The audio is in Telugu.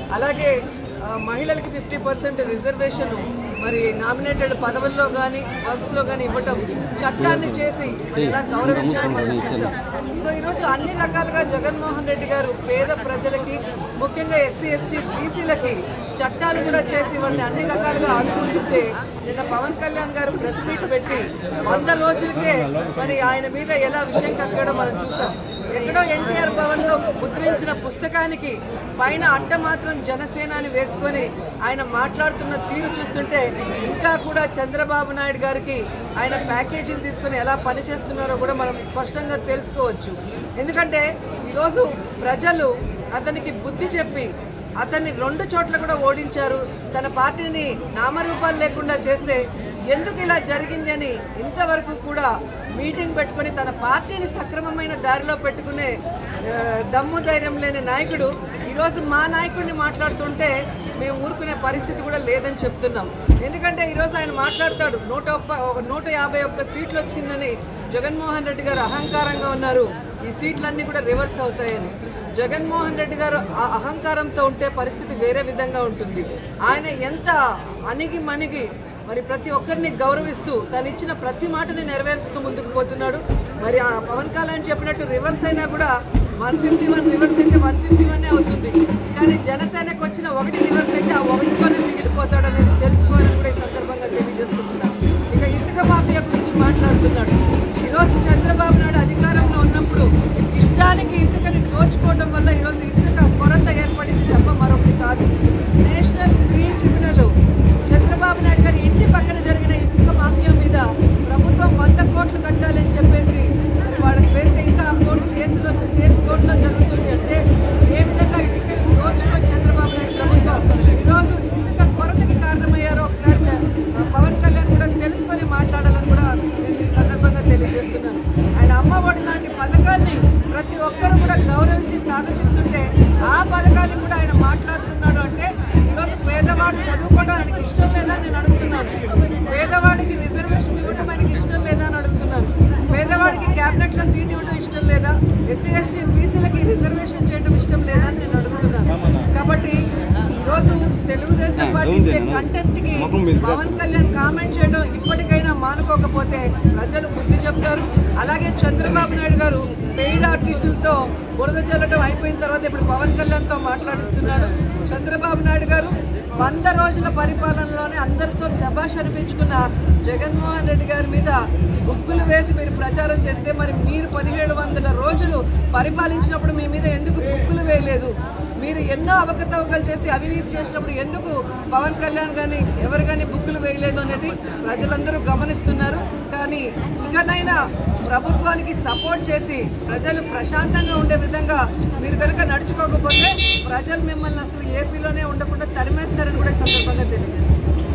అలాగే ఆ, మహిళలకి ఫిఫ్టీ పర్సెంట్ రిజర్వేషన్ మరి నామినేటెడ్ పదవుల్లో కానీ వర్క్స్లో కానీ ఇవ్వటం చట్టాన్ని చేసి మరి ఎలా గౌరవించాలని మనం చూసాం సో ఈరోజు అన్ని రకాలుగా జగన్మోహన్ రెడ్డి గారు పేద ప్రజలకి ముఖ్యంగా ఎస్సీ ఎస్టీ బీసీలకి చట్టాలు కూడా చేసి వాళ్ళని అన్ని రకాలుగా ఆదుకుంటుంటే నిన్న పవన్ కళ్యాణ్ గారు ప్రెస్ మీట్ పెట్టి వంద రోజులకే మరి ఆయన మీద ఎలా విషయం కక్కడం మనం చూసాం ఎక్కడో ఎన్టీఆర్ భవన్ లో ముద్రించిన పుస్తకానికి పైన అట్ట మాత్రం జనసేన అని వేసుకొని ఆయన మాట్లాడుతున్న తీరు చూస్తుంటే ఇంకా కూడా చంద్రబాబు నాయుడు గారికి ఆయన ప్యాకేజీలు తీసుకొని ఎలా పనిచేస్తున్నారో కూడా మనం స్పష్టంగా తెలుసుకోవచ్చు ఎందుకంటే ఈరోజు ప్రజలు అతనికి బుద్ధి చెప్పి అతన్ని రెండు చోట్ల కూడా ఓడించారు తన పార్టీని నామరూపాలు లేకుండా చేస్తే ఎందుకు ఇలా జరిగింది అని ఇంతవరకు కూడా మీటింగ్ పెట్టుకొని తన పార్టీని సక్రమమైన దారిలో పెట్టుకునే ఆ, దమ్ము ధైర్యం లేని నాయకుడు ఈరోజు మా నాయకుడిని మాట్లాడుతుంటే మేము ఊరుకునే పరిస్థితి కూడా లేదని చెప్తున్నాం ఎందుకంటే ఈరోజు ఆయన మాట్లాడతాడు నూట ఒక్క ఒక నూట యాభై ఒక్క సీట్లు వచ్చిందని జగన్మోహన్ రెడ్డి గారు అహంకారంగా ఉన్నారు ఈ సీట్లన్నీ కూడా రివర్స్ అవుతాయని జగన్మోహన్ రెడ్డి గారు ఆ అహంకారంతో ఉంటే పరిస్థితి వేరే విధంగా ఉంటుంది ఆయన ఎంత అణిగి మణిగి మరి ప్రతి ఒక్కరిని గౌరవిస్తూ తను ఇచ్చిన ప్రతి మాటని నెరవేరుస్తూ ముందుకు పోతున్నాడు మరి ఆ పవన్ కళ్యాణ్ చెప్పినట్టు రివర్స్ అయినా కూడా వన్ ఫిఫ్టీ వన్ రివర్స్ అయితే వన్ ఫిఫ్టీ వన్ అవుతుంది కానీ జనసేనకు వచ్చిన ఒకటి రివర్స్ అయితే ఆ ఒకటితోనే మిగిలిపోతాడు అనేది తెలుసుకోవాలని కూడా ఈ సందర్భంగా తెలియజేసుకుంటున్నాను ఇక ఇసుక మాఫియా గురించి మాట్లాడుతున్నాడు ఈరోజు చంద్రబాబు నాయుడు అధికారంలో ఉన్నప్పుడు ఇష్టానికి ఇసుకని దోచుకోవడం వల్ల ఈరోజు ఇసుక కొరత ఏర్పడింది తప్ప మరొకటి కాదు national green tribunal Chandrababu Naidu garu ఇంటి పక్కన జరిగిన ఇసుక మాఫియా మీద ప్రభుత్వం వంద కోట్లు కట్టాలని చెప్పేసి మరి వాళ్ళకి వేస్తే ఇంకా ఆ కోర్టు కేసులో కేసు కోర్టులో జరుగుతుంది అంటే ఏ విధంగా ఇసుకని దోచుకొని చంద్రబాబు నాయుడు ప్రభుత్వం ఈరోజు ఇసుక కొరతకి కారణమయ్యారో ఒకసారి చ- పవన్ కళ్యాణ్ కూడా తెలుసుకొని మాట్లాడాలని కూడా నేను ఈ సందర్భంగా తెలియజేస్తున్నాను ఆయన అమ్మఒడి లాంటి పథకాన్ని ప్రతి ఒక్కరూ కూడా గౌరవించి స్వాగతిస్తుంటే ఆ పథకాన్ని కూడా ఆయన మాట్లాడుతున్నాడు అంటే ఈరోజు పేదవాడు చదువుకోవడం ఆయనకి ఇష్టం లేదా అని నేను అడుగుతున్నాను పేదవాడికి రిజర్వేషన్ ఇవ్వడం ఆయనకి ఇష్టం లేదా అని అడుగుతున్నాను పేదవాడికి క్యాబినెట్లో సీట్ ఇవ్వడం ఇష్టం లేదా ఎస్సీ ఎస్టీ బీసీలకి రిజర్వేషన్ చేయడం ఇష్టం లేదా అని నేను అడుగుతున్నాను కాబట్టి ఈరోజు తెలుగుదేశం పార్టీ ఇచ్చే కంటెంట్కి పవన్ కళ్యాణ్ కామెంట్ చేయడం ఇప్పటికైనా మానుకోకపోతే ప్రజలు బుద్ధి చెప్తారు అలాగే చంద్రబాబు నాయుడు గారు పెయిడ్ ఆర్టిస్టులతో బురద చల్లడం అయిపోయిన తర్వాత ఇప్పుడు పవన్ కళ్యాణ్తో మాట్లాడిస్తున్నాడు చంద్రబాబు నాయుడు గారు వంద రోజుల పరిపాలనలోనే అందరితో శభాష్ అనిపించుకున్న జగన్మోహన్ రెడ్డి గారి మీద బుక్కులు వేసి మీరు ప్రచారం చేస్తే మరి మీరు పదిహేడు వందల రోజులు పరిపాలించినప్పుడు మీ మీద ఎందుకు బుక్కులు వేయలేదు మీరు ఎన్నో అవకతవకలు చేసి అవినీతి చేసినప్పుడు ఎందుకు పవన్ కళ్యాణ్ కానీ ఎవరు కానీ బుక్కులు వేయలేదు అనేది ప్రజలందరూ గమనిస్తున్నారు కానీ ఇకనైనా ప్రభుత్వానికి సపోర్ట్ చేసి ప్రజలు ప్రశాంతంగా ఉండే విధంగా మీరు కనుక నడుచుకోకపోతే ప్రజలు మిమ్మల్ని అసలు ఏపీలోనే ఉండకుండా తరిమేస్తారని కూడా ఈ సందర్భంగా తెలియజేస్తారు